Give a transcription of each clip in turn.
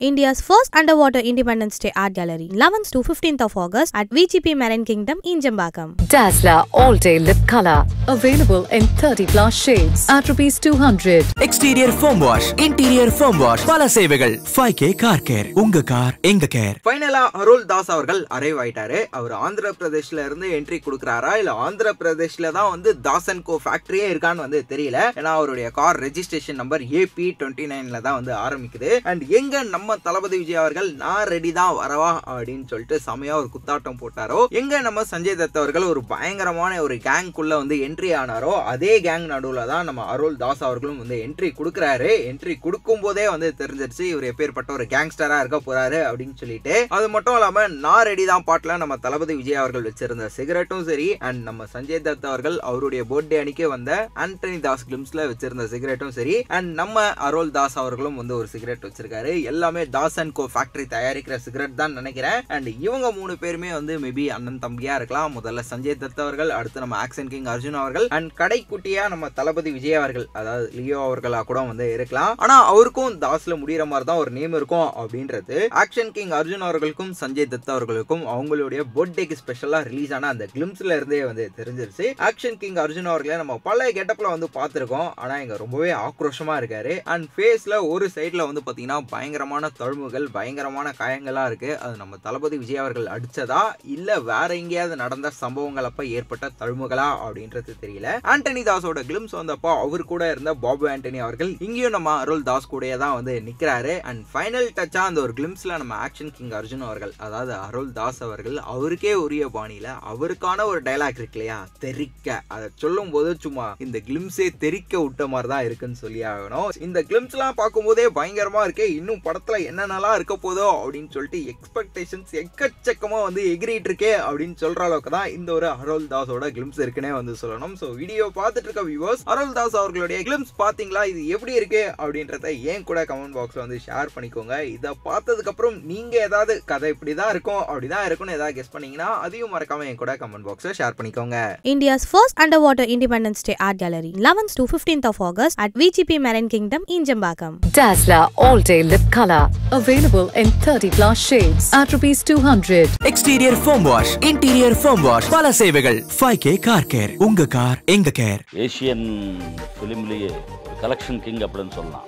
India's first underwater Independence Day art gallery, 11th to 15th of August at VGP Marine Kingdom in Jambakam. Dazzler All Day Lip Color. Available in 30 plus shades at rupees 200. Exterior foam wash interior foam wash பல சேவைகள் five K car care உங்க car எங்க care ஃபைனலா அருள் தாஸ் அவர்கள் arrive ஆயிட்டாரு அவர் ஆந்திர பிரதேஷ்ல இருந்து entry கொடுக்குறாரா இல்ல ஆந்திர பிரதேஷ்ல தான் வந்து தாசன் கோ ஃபேக்டரியே இருக்கான்னு வந்து தெரியல ஏன்னா அவருடைய car registration number AP twenty நைன்ல தான் வந்து ஆரம்பிக்குது அண்ட் எங்க நம்ம தளபதி விஜய் அவர்கள் நான் ரெடி தான் வரவா அப்படின்னு சொல்லிட்டு செமையா ஒரு குத்தாட்டம் போட்டாரோ எங்க நம்ம சஞ்சய் தத் அவர்கள் ஒரு பயங்கரமான ஒரு கேங்குள்ள வந்து என்ட்ரி ஆனாரோ அதே கேங் நடுவுல தான் நம்ம அருள் தாஸ் அவர்களும் வந்து என்ட்ரி கொடுக்குறாரு என்ட்ரி கொடுக்கும் போதே வந்து தெரிஞ்சிருச்சு இவர் எப்பேற்பட்ட ஒரு கேங்ஸ்டரா இருக்க போறாரு அப்படின்னு சொல்லிட்டு அது மட்டும் இல்லாம நான் ரெடி தான் பாட்டுல நம்ம தளபதி விஜய் அவர்கள் வச்சிருந்த சிகரெட்டும் சரி அண்ட் நம்ம சஞ்சய் தத் அவர்கள் அவருடைய பர்த்டே அன்னைக்கு வந்த ஆண்டனி தாஸ் கிளிம்ஸ்ல வச்சிருந்த சிகரெட்டும் சரி அண்ட் நம்ம அருள் தாஸ் அவர்களும் வந்து ஒரு சிகரெட் வச்சிருக்காரு எல்லாமே தாஸ் அண்ட் கோ ஃபேக்டரி தயாரிக்கிற சிகரெட் தான் நினைக்கிறேன் அண்ட் இவங்க மூணு பேருமே வந்து மேபி அண்ணன் தம்பியா இருக்கலாம் முதல்ல சஞ்சய் தத் அவர்கள் அடுத்து நம்ம ஆக்ஷன் கிங் அர்ஜுன் அவர்கள் அண்ட் கடைக்குட்டியா நம்ம தளபதி விஜய் அவர்கள் அதாவது லியோ அவர்களா கூட வந்து இருக்கலாம் ஆனா அவருக்கும் தாஸ்ல முடியிற மாதிரி தான் ஒரு நேம் இருக்கும் அப்படின்றது ஆக்ஷன் கிங் அர்ஜுன் அவர்களுக்கும் சஞ்சய் தத் அவர்களுக்கும் அவங்களுடைய பர்த்டேக்கு ஸ்பெஷலா ரிலீஸ் ஆன அந்த கிளிம்ஸ்ல இருந்தே வந்து தெரிஞ்சிருச்சு ஆக்ஷன் கிங் அர்ஜுன் அவர்களை நம்ம பல கெட்டப்ல வந்து பார்த்திருக்கோம் ஆனா இங்க ரொம்பவே ஆக்ரோஷமா இருக்காரு அண்ட் ஃபேஸ்ல ஒரு சைடுல வந்து பாத்தீங்கன்னா பயங்கரமான தழும்புகள் பயங்கரமான காயங்களா இருக்கு அது நம்ம தளபதி விஜய் அவர்கள் அடிச்சதா இல்ல வேற எங்கேயாவது நடந்த சம்பவங்கள் அப்ப ஏற்பட்ட தழும்புகளா அப்படின்றது தெரியல ஆண்டனி தாஸோட கிளிம்ஸ் வந்தப்போ அவர் கூட இருந்த பாபு ஆண்டனி அவர்கள் இங்கேயும் நம்ம அருள் தாஸ் கூடயே தான் வந்து நிக்கிறாரு அண்ட் ஃபைனல் டச்சா அந்த ஒரு கிளிம்ஸ்ல நம்ம ஆக்ஷன் கிங் அர்ஜுன் அவர்கள் அதாவது அருள் தாஸ் அவர்கள் அவருக்கே உரிய பாணியில அவருக்கான ஒரு டைலாக் இருக்கு இல்லையா தெரிக்க அதை சொல்லும் போது சும்மா இந்த கிளிம்ஸே தெரிக்க விட்ட மாதிரி தான் இருக்குன்னு சொல்லி ஆகணும் இந்த கிளிம்ஸ் எல்லாம் பார்க்கும்போதே பயங்கரமா இருக்கு இன்னும் படத்துல என்னென்னலாம் இருக்க போதோ அப்படின்னு சொல்லிட்டு எக்ஸ்பெக்டேஷன்ஸ் எக்கச்சக்கமா வந்து எகிரிட்டு இருக்கே அப்படின்னு சொல்ற அளவுக்கு தான் இந்த ஒரு அருள் தாஸோட கிளிம்ஸ் இருக்குன்னே வந்து சொல்லணும் ஸோ வீடியோ பார்த்துட்டு இருக்க வியூவர்ஸ் அருள் தாஸ் அவர்களுடைய கிளிம்ஸ் பாத்தீங்களா இது எப்படி இருக்கு அப்படின்றத ஏன் கூட கமெண்ட் பாக்ஸ்ல வந்து ஷேர் பண்ணிக்கோங்க இதை பார்த்ததுக்கு அப்புறம் நீங்க ஏதாவது கதை இப்படி தான் இருக்கும் அப்படிதான் இருக்கும்னு ஏதாவது கெஸ் பண்ணீங்கன்னா அதையும் மறக்காம என் கூட கமெண்ட் பாக்ஸ்ல ஷேர் பண்ணிக்கோங்க India's first underwater Independence Day art gallery, 11th to 15th of August at VGP Marine Kingdom in Jambakam. Dazzler All Day Lip Color. Available in 30 plus shades at rupees 200. Exterior foam wash interior foam wash பல சேவைகள் five K car care உங்க car எங்க care Asian ஃபிலிம்லேயே ஒரு collection king அப்படின்னு சொல்லலாம்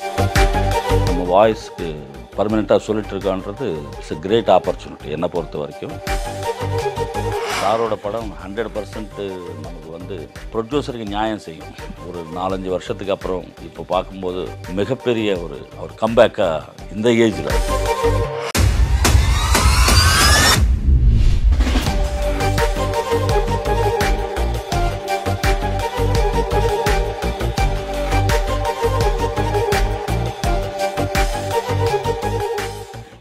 நம்ம வாய்ஸ்க்கு பர்மனெண்ட்டாக சொல்லிட்டு இருக்கான்றது இட்ஸ் a கிரேட் ஆப்பர்ச்சுனிட்டி என்னை பொறுத்த வரைக்கும் சாரோட படம் ஹண்ட்ரட் பர்சன்ட் நமக்கு வந்து ப்ரொடியூசருக்கு நியாயம் செய்யும் ஒரு நாலஞ்சு வருஷத்துக்கு அப்புறம் இப்போ பார்க்கும்போது மிகப்பெரிய ஒரு அவர் கம்பேக்காக இந்த ஏஜில்